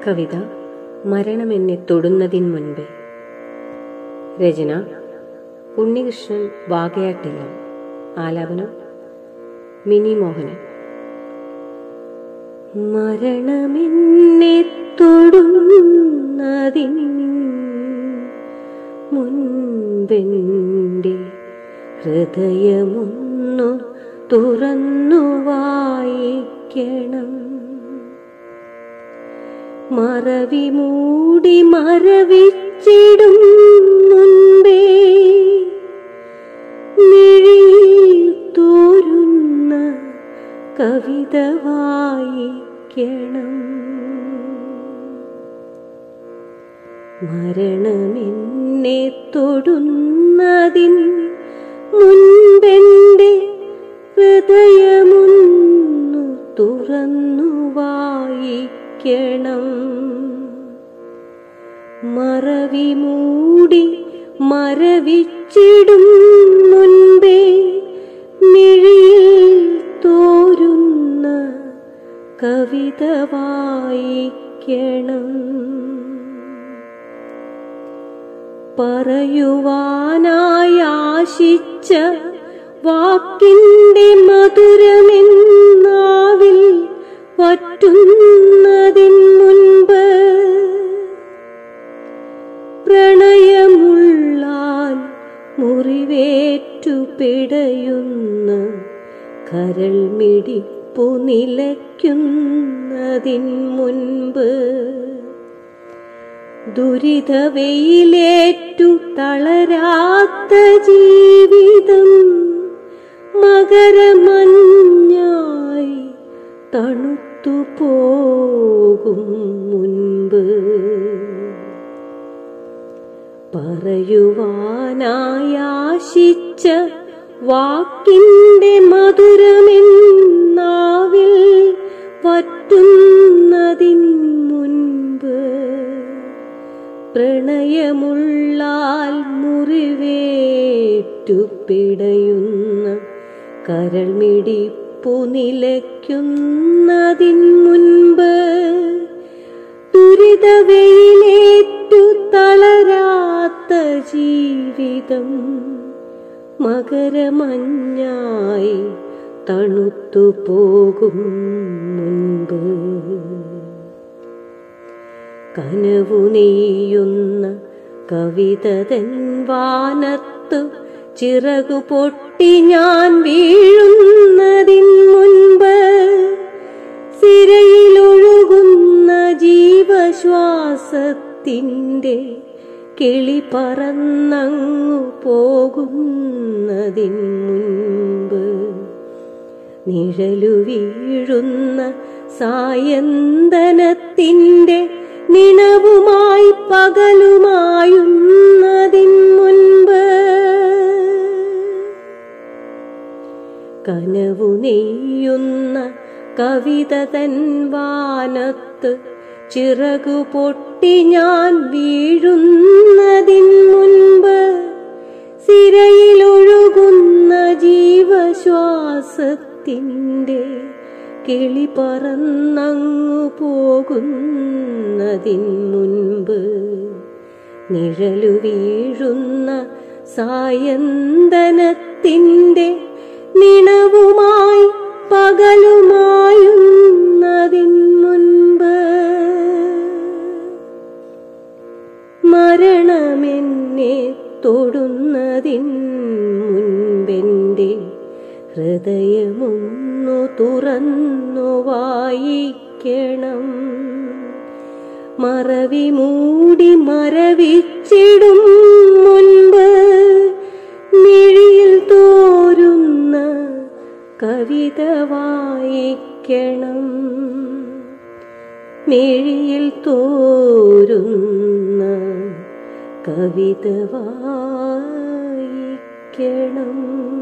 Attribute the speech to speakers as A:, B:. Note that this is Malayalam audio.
A: കവിത മരണമെന്നെ തൊടുന്നതിന് മുൻപേ രചന ഉണ്ണികൃഷ്ണൻ വാകയാട്ടില്ല ആലാപനം മിനി മോഹനൻ മരണമെന്നെ തൊടുന്നതിൻ മുൻപെൻ്റെ ഹൃദയമൊന്നു തുറന്നു വായിക്കണം മറവി മൂടി മരവിച്ചിടും മുൻപേ മിഴിയിൽ തോരുന്ന കവിത വായിക്കണം മരണമെന്നെ തൊടുന്നതിൻ മുൻപെൻ്റെ ഹൃദയമൊന്നു തുറന്നു വായിക്കണം മറവി മൂടി മരവിച്ചിടും മുൻപേ മിഴിയിൽ തോരുന്ന കവിത വായിക്കണം പറയുവാനായി ആശിച്ച വാക്കിന്റെ മധുരമെന്നാവിൽ വറ്റുന്നതിൻ മുൻപ് പ്രണയമുള്ളാൻ മുറിവേറ്റു പിടയുന്ന കരൾ മിടിപ്പു നിലയ്ക്കുന്നതിൻ മുൻപ് ദുരിതവെയിലേറ്റു തളരാത്ത ജീവിതം മകരമഞ്ഞായി തണുത്തു പോകും മുൻപ് പറയുവാനായി ആശിച്ച വാക്കിന്റെ മധുരമെന്നാവിൽ വറ്റുന്നതിൻ മുൻപ് പ്രണയമുള്ളാൽ മുറിവേറ്റു പിടയുന്ന കരൾ മിടിപ്പു നിലയ്ക്കുന്നതിൻ മുൻപ് ദുരിതവെയിലേറ്റു തളരാത്ത ജീവിതം മകരമഞ്ഞായി തണുത്തു പോകും മുൻപ് കനവു നെയ്യുന്ന കവിതതൻ വാനത്തു ചിറകു പൊട്ടി ഞാൻ വീഴുന്നതിൻ മുൻപ് സിരയിലൊഴുകുന്ന ജീവശ്വാസത്തിൻ്റെ കിളി പറന്നങ്ങു പോകുന്നതിൻ മുൻപ് നിഴലു വീഴുന്ന സായന്തനത്തിൻ്റെ നിണവുമായി പകലുമായുന്നതിൻ മുൻപ് കനവു നെയ്യുന്ന കവിത തൻ വാനത്ത് ചിറകു പൊട്ടി ഞാൻ വീഴുന്നതിൻ മുൻപ് സിരയിലൊഴുകുന്ന ജീവശ്വാസത്തിൻ്റെ കിളി പറന്നങ്ങു പോകുന്നതിൻ മുൻപ് നിഴലു വീഴുന്ന സായന്തനത്തിൻ്റെ നിണവുമായി പകലുമായുന്നതിൻ മുൻപ് മരണമെന്നെ തൊടുന്നതിൻ മുൻപെൻ്റെ ഹൃദയമൊന്നു തുറന്നു വായിക്കണം മറവി മൂടി മരവിച്ചിടും മുൻപ് മിഴിയിൽ തോരുന്ന കവിത വായിക്കണം മിഴിയിൽ തോരുന്ന കവിത വായിക്കണം